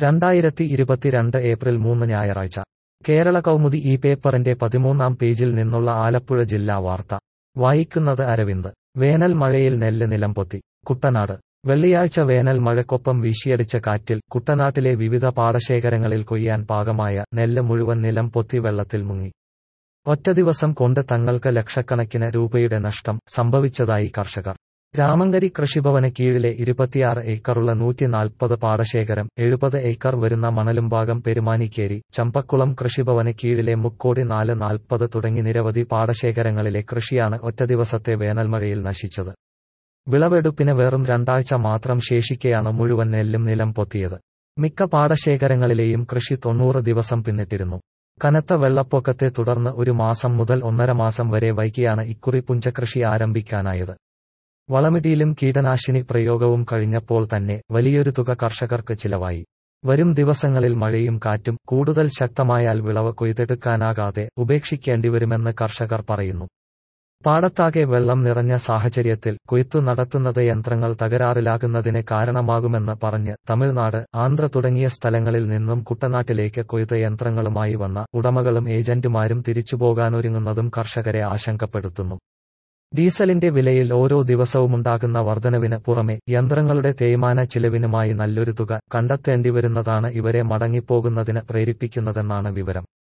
രണ്ടായിരത്തി ഇരുപത്തിരണ്ട് ഏപ്രിൽ മൂന്ന് ഞായറാഴ്ച കേരള കൗമുദി ഈ പേപ്പറിന്റെ പതിമൂന്നാം പേജിൽ നിന്നുള്ള ആലപ്പുഴ ജില്ലാ വാർത്ത വായിക്കുന്നത് അരവിന്ദ് വേനൽ മഴയിൽ നെല്ല് നിലംപൊത്തി കുട്ടനാട് വെള്ളിയാഴ്ച വേനൽ മഴക്കൊപ്പം വീശിയടിച്ച കാറ്റിൽ കുട്ടനാട്ടിലെ വിവിധ പാടശേഖരങ്ങളിൽ കൊയ്യാൻ പാകമായ നെല്ല് മുഴുവൻ നിലം പൊത്തി വെള്ളത്തിൽ മുങ്ങി ഒറ്റ ദിവസം കൊണ്ട് തങ്ങൾക്ക് ലക്ഷക്കണക്കിന് രൂപയുടെ നഷ്ടം സംഭവിച്ചതായി കർഷകർ രാമങ്കരി കൃഷിഭവന് കീഴിലെ ഇരുപത്തിയാറ് ഏക്കറുള്ള നൂറ്റി നാൽപ്പത് പാടശേഖരം എഴുപത് ഏക്കർ വരുന്ന മണലുംഭാഗം പെരുമാനിക്കേരി ചമ്പക്കുളം കൃഷിഭവന് കീഴിലെ മുക്കോടി നാല് നാൽപ്പത് തുടങ്ങി നിരവധി പാടശേഖരങ്ങളിലെ കൃഷിയാണ് ഒറ്റ ദിവസത്തെ വേനൽമഴയിൽ നശിച്ചത് വിളവെടുപ്പിന് വെറും രണ്ടാഴ്ച മാത്രം ശേഷിക്കെയാണ് മുഴുവൻ നെല്ലും നിലം പൊത്തിയത് മിക്ക പാടശേഖരങ്ങളിലെയും കൃഷി തൊണ്ണൂറ് ദിവസം പിന്നിട്ടിരുന്നു കനത്ത വെള്ളപ്പൊക്കത്തെ തുടർന്ന് ഒരു മാസം മുതൽ ഒന്നര മാസം വരെ വൈകിയാണ് ഇക്കുറി പുഞ്ചകൃഷി ആരംഭിക്കാനായത് വളമിടിയിലും കീടനാശിനി പ്രയോഗവും കഴിഞ്ഞപ്പോൾ തന്നെ വലിയൊരു തുക കർഷകർക്ക് ചിലവായി വരും ദിവസങ്ങളിൽ മഴയും കാറ്റും കൂടുതൽ ശക്തമായാൽ വിളവ് കൊയ്തെടുക്കാനാകാതെ ഉപേക്ഷിക്കേണ്ടിവരുമെന്ന് കർഷകർ പറയുന്നു പാടത്താകെ വെള്ളം നിറഞ്ഞ സാഹചര്യത്തിൽ കൊയ്ത്തു നടത്തുന്നത് യന്ത്രങ്ങൾ തകരാറിലാകുന്നതിന് കാരണമാകുമെന്ന് പറഞ്ഞ് തമിഴ്നാട് ആന്ധ്ര തുടങ്ങിയ സ്ഥലങ്ങളിൽ നിന്നും കുട്ടനാട്ടിലേക്ക് കൊയ്ത്ത് യന്ത്രങ്ങളുമായി വന്ന ഉടമകളും ഏജന്റുമാരും തിരിച്ചുപോകാനൊരുങ്ങുന്നതും കർഷകരെ ആശങ്കപ്പെടുത്തുന്നു ഡീസലിന്റെ വിലയിൽ ഓരോ ദിവസവുമുണ്ടാകുന്ന വർധനവിന് പുറമെ യന്ത്രങ്ങളുടെ തേയ്മാന ചിലവിനുമായി നല്ലൊരു തുക കണ്ടെത്തേണ്ടിവരുന്നതാണ് ഇവരെ മടങ്ങിപ്പോകുന്നതിന് പ്രേരിപ്പിക്കുന്നതെന്നാണ് വിവരം